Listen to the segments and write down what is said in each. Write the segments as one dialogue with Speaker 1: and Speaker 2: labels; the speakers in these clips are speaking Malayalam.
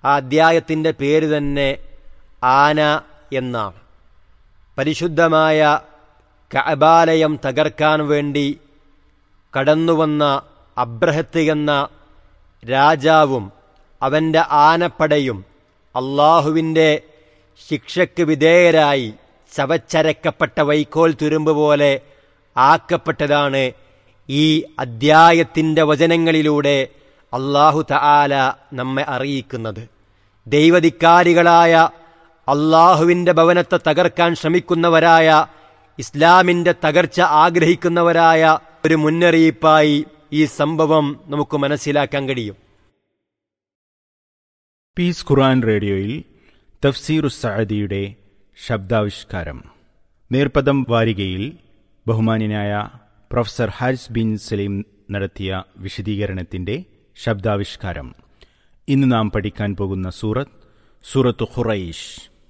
Speaker 1: ആ അദ്ധ്യായത്തിൻ്റെ പേര് തന്നെ ആന എന്നാണ് പരിശുദ്ധമായ കഅബാലയം തകർക്കാൻ വേണ്ടി കടന്നുവന്ന അബ്രഹത്ത് എന്ന രാജാവും അവൻ്റെ ആനപ്പടയും അള്ളാഹുവിൻ്റെ ശിക്ഷയ്ക്ക് വിധേയരായി ചവച്ചരക്കപ്പെട്ട വൈക്കോൽ തുരുമ്പ് പോലെ ആക്കപ്പെട്ടതാണ് ഈ അദ്ധ്യായത്തിൻ്റെ വചനങ്ങളിലൂടെ അള്ളാഹു തആല നമ്മെ അറിയിക്കുന്നത് ദൈവധിക്കാരികളായ അള്ളാഹുവിൻ്റെ ഭവനത്തെ തകർക്കാൻ ശ്രമിക്കുന്നവരായ ഇസ്ലാമിൻ്റെ തകർച്ച ആഗ്രഹിക്കുന്നവരായ ഒരു മുന്നറിയിപ്പായി ഈ സംഭവം നമുക്ക് മനസ്സിലാക്കാൻ കഴിയും
Speaker 2: പീസ് ഖുർആൻ റേഡിയോയിൽ തഫ്സീറു സഅദിയുടെ ശബ്ദാവിഷ്കാരം നേർപ്പദം വാരികയിൽ ബഹുമാന്യനായ പ്രൊഫസർ ഹാരിസ് ബിൻ സലീം നടത്തിയ വിശദീകരണത്തിന്റെ ശബ്ദാവിഷ്കാരം ഇന്ന് നാം പഠിക്കാൻ പോകുന്ന സൂറത്ത് സൂറത്ത് ഖുറൈഷ്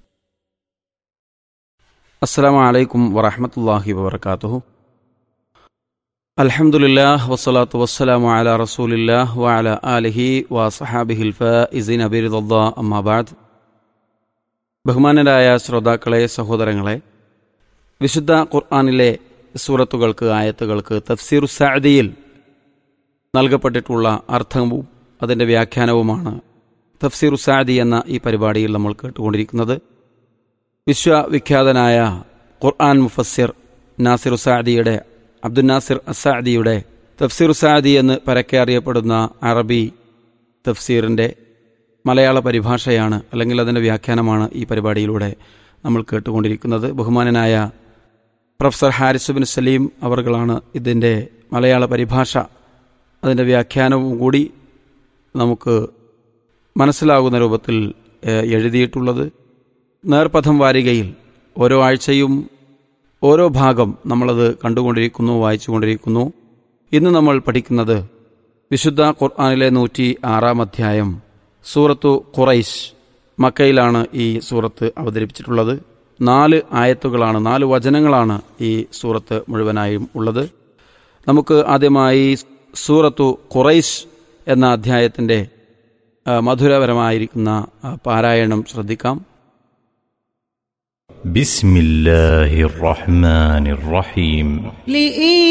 Speaker 3: അസ്സാം വലൈക്കും വറഹമത്തല്ലാഹി വബർക്കാത്തുഹു അൽഹംദുലില്ലാഹ് വസ്സലാത്തു വസ്സലാമു അല റസൂലില്ലാഹ് വഅല ആലിഹി വസഹാബിഹിൽ ഫൈസിൻ അബിറിദല്ലാ അമ്മാബാദ് ബഹുമാനരായ ശ്രോതാക്കളെ സഹോദരങ്ങളെ വിശുദ്ധ ഖുർആനിലെ സൂറത്തുകൾക്ക് ആയത്തുകൾക്ക് തഫ്സീർ സഅദിയിൽ നൽകപ്പെട്ടിട്ടുള്ള അർത്ഥവും അതിൻ്റെ വ്യാഖ്യാനവുമാണ് തഫ്സീർ സാദി എന്ന ഈ പരിപാടിയിൽ നമ്മൾ കേട്ടുകൊണ്ടിരിക്കുന്നത് വിശ്വവിഖ്യാതനായ ഖുർആൻ മുഫസ്സിർ നാസിർ സാദിയുടെ അബ്ദുൽ നാസിർ അസാദിയുടെ തഫ്സീർ സാദി എന്ന് പരക്കെ അറിയപ്പെടുന്ന അറബി തഫ്സീറിൻ്റെ മലയാള പരിഭാഷയാണ് അല്ലെങ്കിൽ അതിൻ്റെ വ്യാഖ്യാനമാണ് ഈ പരിപാടിയിലൂടെ നമ്മൾ കേട്ടുകൊണ്ടിരിക്കുന്നത് ബഹുമാനനായ പ്രൊഫസർ ഹാരിസ് ബിൻ സലീം അവർകളാണ് ഇതിൻ്റെ മലയാള പരിഭാഷ അതിൻ്റെ വ്യാഖ്യാനവും കൂടി നമുക്ക് മനസ്സിലാകുന്ന രൂപത്തിൽ ഏഹ്, എഴുതിയിട്ടുള്ളത് നേർപഥം വാരികയിൽ ഓരോ ആഴ്ചയും ഓരോ ഭാഗം നമ്മളത് കണ്ടുകൊണ്ടിരിക്കുന്നു വായിച്ചുകൊണ്ടിരിക്കുന്നു ഇന്ന് നമ്മൾ പഠിക്കുന്നത് വിശുദ്ധ ഖുർആാനിലെ നൂറ്റി ആറാം അധ്യായം സൂറത്തു ഖുറൈശ് മക്കയിലാണ് ഈ സൂറത്ത് അവതരിപ്പിച്ചിട്ടുള്ളത് നാല് ആയത്തുകളാണ് നാല് വചനങ്ങളാണ് ഈ സൂറത്ത് മുഴുവനായും ഉള്ളത് നമുക്ക് ആദ്യമായി സൂറത്തു ഖുറൈശ് എന്ന അധ്യായത്തിൻ്റെ ആ, മധുരപരമായിരിക്കുന്ന ആ, പാരായണം ശ്രദ്ധിക്കാം
Speaker 2: بسم الله الرحمن الرحيم
Speaker 4: لإيه